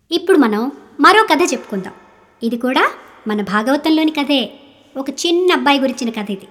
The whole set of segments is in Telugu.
ఇప్పుడు మనం మరో కథ చెప్పుకుందాం ఇది కూడా మన భాగవతంలోని కథే ఒక చిన్న అబ్బాయి గురించిన కథ ఇది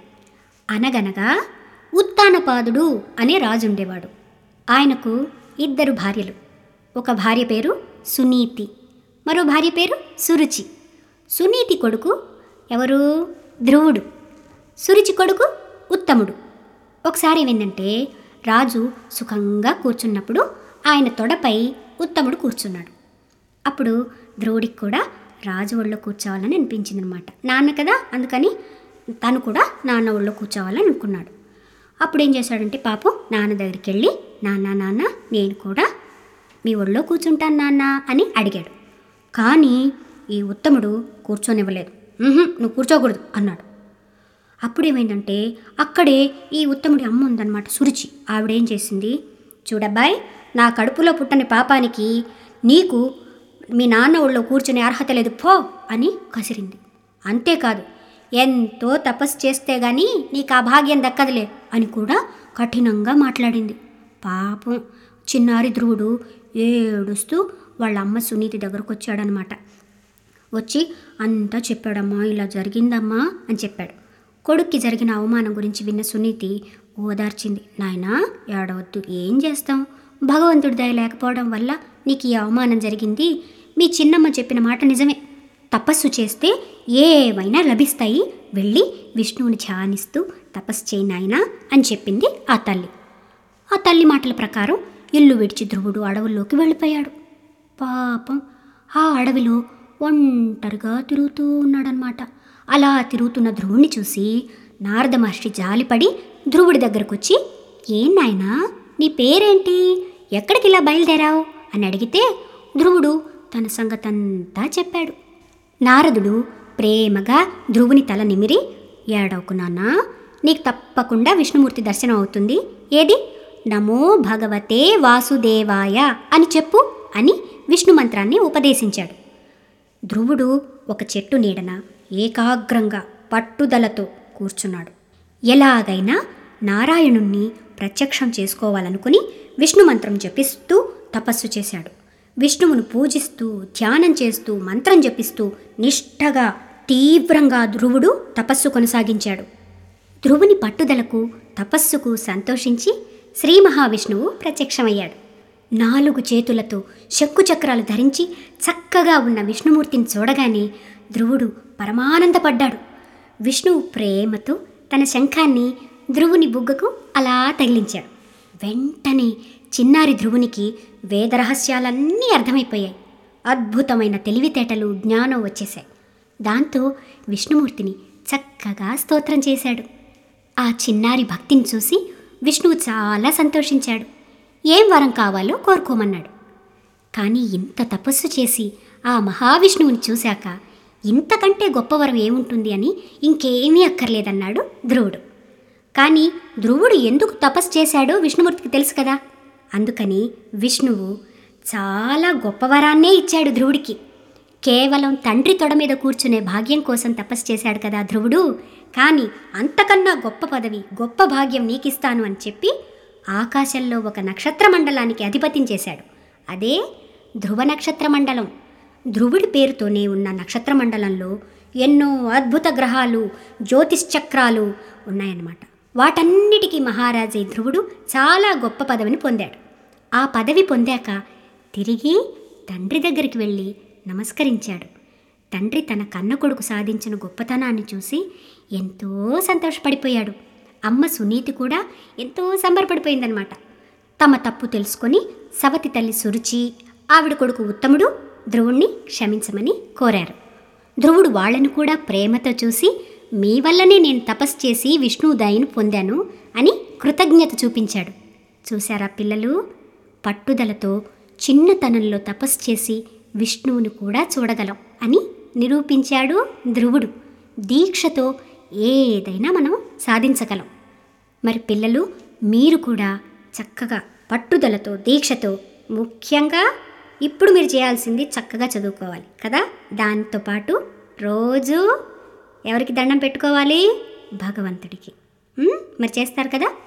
అనగనగా ఉత్తానపాదుడు అనే రాజు ఉండేవాడు ఆయనకు ఇద్దరు భార్యలు ఒక భార్య పేరు సునీతి మరో భార్య పేరు సురుచి సునీతి కొడుకు ఎవరు ధ్రువుడు సురుచి కొడుకు ఉత్తముడు ఒకసారి ఏమైందంటే రాజు సుఖంగా కూర్చున్నప్పుడు ఆయన తొడపై ఉత్తముడు కూర్చున్నాడు అప్పుడు ధ్రువుడికి కూడా రాజు ఒళ్ళో కూర్చోవాలని అనిపించింది అనమాట నాన్న కదా అందుకని తను కూడా నాన్న ఒళ్ళో కూర్చోవాలని అనుకున్నాడు అప్పుడు ఏం చేశాడంటే పాపం నాన్న దగ్గరికి వెళ్ళి నాన్న నాన్న నేను కూడా మీ ఒళ్ళో కూర్చుంటాను నాన్న అని అడిగాడు కానీ ఈ ఉత్తముడు కూర్చోనివ్వలేదు "ఉహుం, నువ్వు కూర్చోకూడదు అన్నాడు అప్పుడేమైందంటే అక్కడే ఈ ఉత్తముడి అమ్మ ఉందన్నమాట సురుచి ఆవిడేం చేసింది చూడబ్బాయ్ నా కడుపులో పుట్టని పాపానికి నీకు మీ నాన్న ఒళ్ళో కూర్చునే అర్హత లేదు పో అని కసిరింది అంతేకాదు ఎంతో తపస్సు చేస్తే గాని నీకు ఆ భాగ్యం దక్కదులే అని కూడా కఠినంగా మాట్లాడింది పాపం చిన్నారి ధ్రువుడు ఏడుస్తూ వాళ్ళ అమ్మ సునీతి దగ్గరకు వచ్చాడనమాట వచ్చి అంతా చెప్పాడమ్మా ఇలా జరిగిందమ్మా అని చెప్పాడు కొడుక్కి జరిగిన అవమానం గురించి విన్న సునీతి ఓదార్చింది నాయనా ఏడవద్దు ఏం చేస్తాం భగవంతుడి దయ లేకపోవడం వల్ల నీకు ఈ అవమానం జరిగింది మీ చిన్నమ్మ చెప్పిన మాట నిజమే తపస్సు చేస్తే ఏవైనా లభిస్తాయి వెళ్ళి విష్ణువుని ధ్యానిస్తూ తపస్సు చేయి నాయనా అని చెప్పింది ఆ తల్లి ఆ తల్లి మాటల ప్రకారం ఇల్లు విడిచి ధ్రువుడు అడవుల్లోకి వెళ్ళిపోయాడు పాపం ఆ అడవిలో ఒంటరిగా తిరుగుతూ ఉన్నాడనమాట అలా తిరుగుతున్న ధ్రువుని చూసి నారద మహర్షి జాలిపడి ధ్రువుడి దగ్గరకు వచ్చి ఏం నాయనా నీ పేరేంటి ఎక్కడికి ఇలా బయలుదేరావు అని అడిగితే ధ్రువుడు తన సంగతంతా చెప్పాడు నారదుడు ప్రేమగా ధ్రువుని తల నిమిరి ఏడవకు నాన్నా నీకు తప్పకుండా విష్ణుమూర్తి దర్శనం అవుతుంది ఏది నమో భగవతే వాసుదేవాయ అని చెప్పు అని విష్ణు మంత్రాన్ని ఉపదేశించాడు ధ్రువుడు ఒక చెట్టు నీడన ఏకాగ్రంగా పట్టుదలతో కూర్చున్నాడు ఎలాగైనా నారాయణుణ్ణి ప్రత్యక్షం చేసుకోవాలనుకుని విష్ణు మంత్రం జపిస్తూ తపస్సు చేశాడు విష్ణువును పూజిస్తూ ధ్యానం చేస్తూ మంత్రం జపిస్తూ నిష్ఠగా తీవ్రంగా ధ్రువుడు తపస్సు కొనసాగించాడు ధ్రువుని పట్టుదలకు తపస్సుకు సంతోషించి శ్రీ మహావిష్ణువు ప్రత్యక్షమయ్యాడు నాలుగు చేతులతో శంకుచక్రాలు ధరించి చక్కగా ఉన్న విష్ణుమూర్తిని చూడగానే ధ్రువుడు పరమానందపడ్డాడు విష్ణువు ప్రేమతో తన శంఖాన్ని ధ్రువుని బుగ్గకు అలా తగిలించాడు వెంటనే చిన్నారి ధ్రువునికి వేదరహస్యాలన్నీ అర్థమైపోయాయి అద్భుతమైన తెలివితేటలు జ్ఞానం వచ్చేశాయి దాంతో విష్ణుమూర్తిని చక్కగా స్తోత్రం చేశాడు ఆ చిన్నారి భక్తిని చూసి విష్ణువు చాలా సంతోషించాడు ఏం వరం కావాలో కోరుకోమన్నాడు కానీ ఇంత తపస్సు చేసి ఆ మహావిష్ణువుని చూశాక ఇంతకంటే గొప్ప వరం ఏముంటుంది అని ఇంకేమీ అక్కర్లేదన్నాడు ధ్రువుడు కానీ ధ్రువుడు ఎందుకు తపస్సు చేశాడో విష్ణుమూర్తికి తెలుసు కదా అందుకని విష్ణువు చాలా గొప్ప వరాన్నే ఇచ్చాడు ధ్రువుడికి కేవలం తండ్రి తొడ మీద కూర్చునే భాగ్యం కోసం తపస్సు చేశాడు కదా ధ్రువుడు కానీ అంతకన్నా గొప్ప పదవి గొప్ప భాగ్యం నీకిస్తాను అని చెప్పి ఆకాశంలో ఒక నక్షత్ర మండలానికి అధిపతిని చేశాడు అదే ధ్రువ నక్షత్ర మండలం ధ్రువుడి పేరుతోనే ఉన్న నక్షత్ర మండలంలో ఎన్నో అద్భుత గ్రహాలు జ్యోతిశ్చక్రాలు ఉన్నాయన్నమాట వాటన్నిటికీ మహారాజై ధ్రువుడు చాలా గొప్ప పదవిని పొందాడు ఆ పదవి పొందాక తిరిగి తండ్రి దగ్గరికి వెళ్ళి నమస్కరించాడు తండ్రి తన కన్న కొడుకు సాధించిన గొప్పతనాన్ని చూసి ఎంతో సంతోషపడిపోయాడు అమ్మ సునీతి కూడా ఎంతో సంబరపడిపోయిందనమాట తమ తప్పు తెలుసుకొని సవతి తల్లి సురుచి ఆవిడ కొడుకు ఉత్తముడు ధ్రువుణ్ణి క్షమించమని కోరారు ధ్రువుడు వాళ్ళను కూడా ప్రేమతో చూసి మీ వల్లనే నేను తపస్సు చేసి విష్ణువు దయను పొందాను అని కృతజ్ఞత చూపించాడు చూశారా పిల్లలు పట్టుదలతో చిన్నతనంలో తపస్సు చేసి విష్ణువుని కూడా చూడగలం అని నిరూపించాడు ధ్రువుడు దీక్షతో ఏదైనా మనం సాధించగలం మరి పిల్లలు మీరు కూడా చక్కగా పట్టుదలతో దీక్షతో ముఖ్యంగా ఇప్పుడు మీరు చేయాల్సింది చక్కగా చదువుకోవాలి కదా దాంతోపాటు రోజు ఎవరికి దండం పెట్టుకోవాలి భగవంతుడికి ఉమ్, మరి చేస్తారు కదా